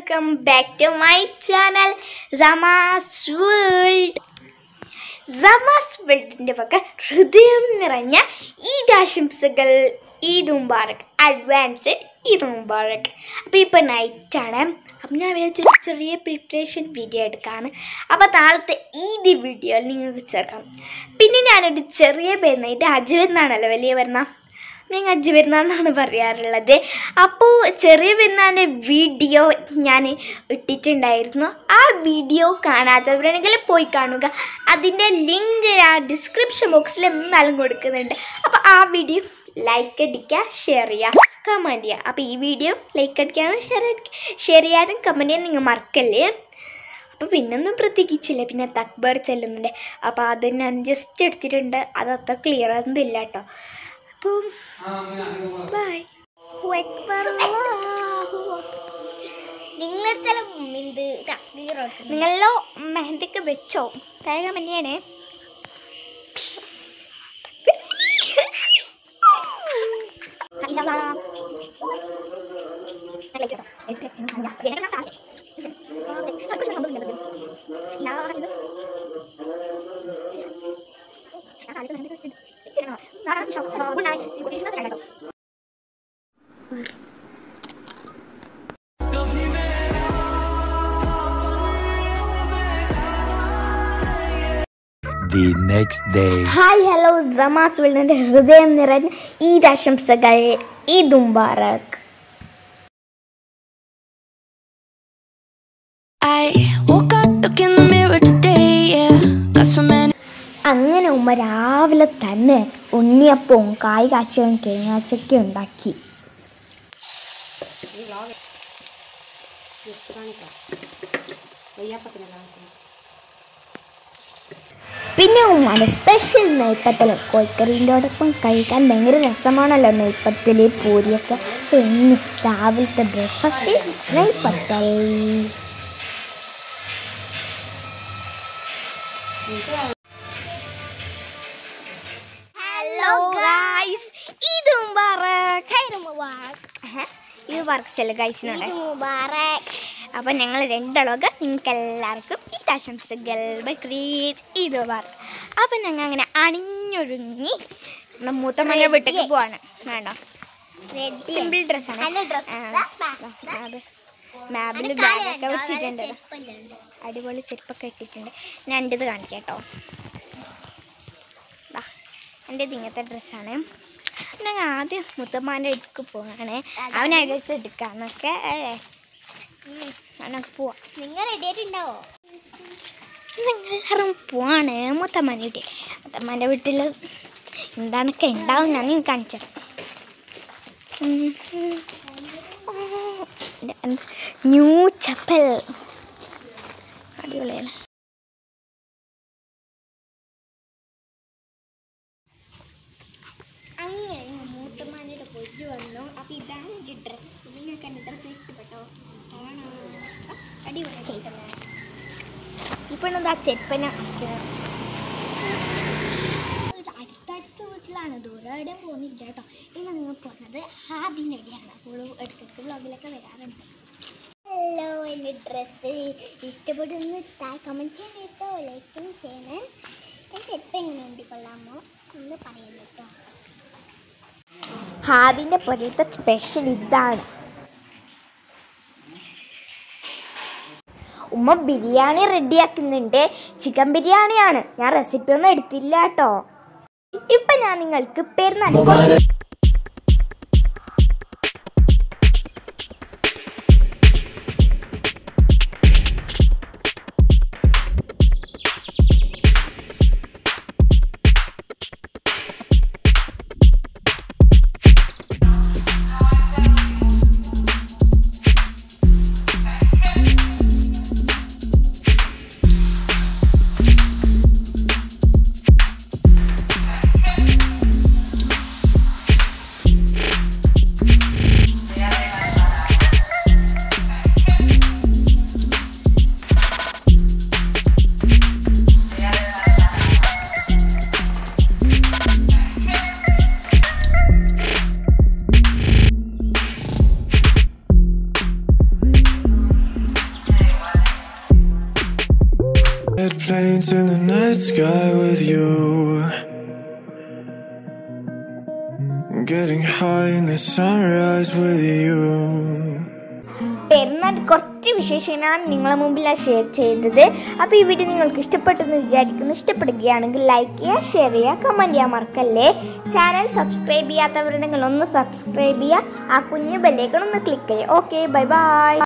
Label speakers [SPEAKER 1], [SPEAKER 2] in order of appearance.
[SPEAKER 1] Welcome back to my channel Samas world സമാസ് വേൾഡിൻ്റെ വക ഹൃദയം നിറഞ്ഞ ഈദാശംസകൾ ഈദ് മുബാറക് അഡ്വാൻസ്ഡ് ഈദ് മുബാറക് അപ്പോൾ ഇപ്പോൾ നൈറ്റാണ് അപ്പം ഞാൻ വിചാരിച്ചൊരു ചെറിയ പ്രിപ്പറേഷൻ വീഡിയോ എടുക്കാണ് അപ്പോൾ നാളത്തെ ഈദ് വീഡിയോ നിങ്ങൾക്ക് ചേർക്കാം പിന്നെ ഞാനൊരു ചെറിയ പെരുന്നായിട്ട് അജ് പെരുന്നാണല്ലോ വലിയ പെരുന്നാൾ ഞങ്ങൾ അജ്ജ് പെരുന്നാളെന്നാണ് പറയാറുള്ളത് അപ്പോൾ ചെറിയ പെരുന്നാളിൻ്റെ വീഡിയോ ഞാൻ ഇട്ടിട്ടുണ്ടായിരുന്നു ആ വീഡിയോ കാണാത്തവരാണെങ്കിൽ പോയി കാണുക അതിൻ്റെ ലിങ്ക് ഞാൻ ഡിസ്ക്രിപ്ഷൻ ബോക്സിൽ എന്തായാലും കൊടുക്കുന്നുണ്ട് അപ്പോൾ ആ വീഡിയോ ലൈക്ക് അടിക്കുക ഷെയർ ചെയ്യുക കമൻറ്റ് ചെയ്യുക അപ്പോൾ ഈ വീഡിയോ ലൈക്ക് അടിക്കാനും ഷെയർ ഷെയർ ചെയ്യാനും കമൻറ്റ് ചെയ്യാൻ നിങ്ങൾ മറക്കല്ലേ അപ്പോൾ പിന്നൊന്നും പ്രത്യേകിച്ചില്ല പിന്നെ തക്ബർ ചെല്ലുന്നുണ്ട് അപ്പോൾ അത് ഞാൻ ജസ്റ്റ് എടുത്തിട്ടുണ്ട് അത് അത്ര ക്ലിയർ ഒന്നുമില്ല കേട്ടോ അപ്പോൾ ബൈ
[SPEAKER 2] നിങ്ങളെടുത്താലും ഇത് തക്കീറോട്ട്
[SPEAKER 1] നിങ്ങളോ മെഹന്തിക്ക് വെച്ചോ തേങ്ങ മഞ്ഞാണേ
[SPEAKER 3] The next day.
[SPEAKER 1] Hi hello Samas വേൾഡിൻ്റെ ഹൃദയം നിറഞ്ഞ ഈദാശംസകൾ Eid Mubarak
[SPEAKER 4] I woke up, look in the mirror today, yeah. Got so many
[SPEAKER 1] അങ്ങനെ ഉമ്മ രാവിലെ തന്നെ ഉണ്ണിയപ്പവും കായ് കാച്ചവും തേങ്ങാച്ചൊക്കെ ഉണ്ടാക്കി പിന്നെ ഉമ്മാൻ്റെ സ്പെഷ്യൽ നെയ്പ്പത്തൽ കോഴിക്കറിൻ്റെയോടൊപ്പം കഴിക്കാൻ ഭയങ്കര രസമാണല്ലോ നെയ്പ്പത്തിൽ പൂരിയൊക്കെ പിന്നെ രാവിലത്തെ ബ്രേക്ക്ഫാസ്റ്റ് നെയ്പ്പത്തൽ ഹലോ ഗൈസ് ഇത് മുബാറക്
[SPEAKER 2] ഈദ് മുബാറക്
[SPEAKER 1] ഇത് വർക്ക്സല്ല ഗൈസിനോട്
[SPEAKER 2] ഈദ് മുബാറക്
[SPEAKER 1] അപ്പം ഞങ്ങൾ രണ്ടാളൊക്കെ നിങ്ങൾക്ക് എല്ലാവർക്കും ഈദ് ആശംസകൾ ബക്രീദ് ഈദ് മുബാറക് അപ്പം ഞങ്ങൾ അങ്ങനെ അണിഞ്ഞൊരുങ്ങി നമ്മുടെ മൂത്തമ്മയുടെ വീട്ടിലേക്ക് പോവാണ് വേണോ
[SPEAKER 2] റെഡി
[SPEAKER 1] സിമ്പിൾ ഡ്രസ്സാണ്
[SPEAKER 2] നല്ല dress. ദാ, ദാ, ദാ.
[SPEAKER 1] അത് മാബിൽ
[SPEAKER 2] അത്
[SPEAKER 1] ബാഗൊക്കെ
[SPEAKER 2] കാലുണ്ടോ?
[SPEAKER 1] വെച്ചിട്ടുണ്ട്
[SPEAKER 2] നല്ല ചെരുപ്പല്ലുണ്ട്.
[SPEAKER 1] അടിപൊളി ചെരുപ്പൊക്കെ ഇട്ടിട്ടുണ്ട് ഞാൻ എൻ്റെത് കാണിക്കാം കേട്ടോ ദാ, എൻ്റെത് ഇങ്ങനത്തെ ഡ്രസ്സാണ് ഞങ്ങൾ ആദ്യം മുത്തമ്മാൻ്റെ അടുക്ക് പോവാണ് അവനെ ഡ്രസ്സ് എടുക്കാന്നൊക്കെ അവനൊക്കെ പോവാം
[SPEAKER 2] നിങ്ങൾ റെഡി ആയിട്ടുണ്ടാവോ
[SPEAKER 1] ഞങ്ങളെല്ലാവരും പോവാണ് മുത്തമ്മാൻ്റെ വീട്ടിൽ മുത്തമ്മാൻ്റെ വീട്ടിൽ എന്താണൊക്കെ ഉണ്ടാവും ഞാൻ നിങ്ങൾക്ക് കാണിച്ചത് ന്യൂ ചപ്പൽ അടിപൊളിയാണ് അങ്ങനെ ഞാൻ മൂത്തമ്മാൻ്റെ പോയിട്ട് വന്നു അപ്പോൾ ഇതാണ് എൻ്റെ ഡ്രസ്സ് നിങ്ങൾക്ക് എൻ്റെ ഡ്രസ്സ് ഇഷ്ടപ്പെട്ടോ ആണോ അടിപൊളി ഇപ്പോൾ എന്താ ചെപ്പന അടുത്തടുത്ത വീട്ടിലാണ് ദൂരം എവിടെയും പോകുന്നില്ല കേട്ടോ ഇന്ന് നിങ്ങൾ പോകുന്നത് ഹാദിൻ്റെ അടിയാണ് അപ്പോൾ ഇടയ്ക്കിടയ്ക്ക് വ്ളോഗിലൊക്കെ വരാറുണ്ട്
[SPEAKER 2] ഹലോ എൻ്റെ ഡ്രസ്സ് ഇഷ്ടപ്പെടുന്ന താഴെ കമൻറ്റ് ചെയ്യണം കേട്ടോ ലൈക്കും ചെയ്യണം എൻ്റെ ചെരുപ്പ് എങ്ങനെ ഉണ്ട് കൊള്ളാമോ ഒന്ന് പറയുന്നു കേട്ടോ
[SPEAKER 1] ഹാദിൻ്റെ പോലത്തെ സ്പെഷ്യൽ ഇതാണ് ഉമ്മ ബിരിയാണി റെഡിയാക്കുന്നുണ്ട് ചിക്കൻ ബിരിയാണിയാണ് ഞാൻ റെസിപ്പി ഒന്നും എടുത്തില്ല കേട്ടോ ഇപ്പൊ ഞാൻ നിങ്ങൾക്ക് പെരുന്നാൾ
[SPEAKER 3] Red planes in the night sky with you. Getting high in the sunrise with you.
[SPEAKER 1] പെരുന്നാൾ കുറച്ച് വിശേഷങ്ങളാണ് നിങ്ങളെ മുമ്പിൽ ഞാൻ ഷെയർ ചെയ്തത് അപ്പോൾ ഈ വീഡിയോ നിങ്ങൾക്ക് ഇഷ്ടപ്പെട്ടെന്ന് വിചാരിക്കുന്നു ഇഷ്ടപ്പെടുകയാണെങ്കിൽ ലൈക്ക് ചെയ്യുക ഷെയർ ചെയ്യുക കമൻറ്റ് ചെയ്യാൻ മറക്കല്ലേ ചാനൽ സബ്സ്ക്രൈബ് ചെയ്യാത്തവരുണ്ടെങ്കിൽ ഒന്ന് സബ്സ്ക്രൈബ് ചെയ്യുക ആ കുഞ്ഞു ബെല്ലേക്കണം ഒന്ന് ക്ലിക്ക് ചെയ്യുക ഓക്കെ ബൈ ബൈ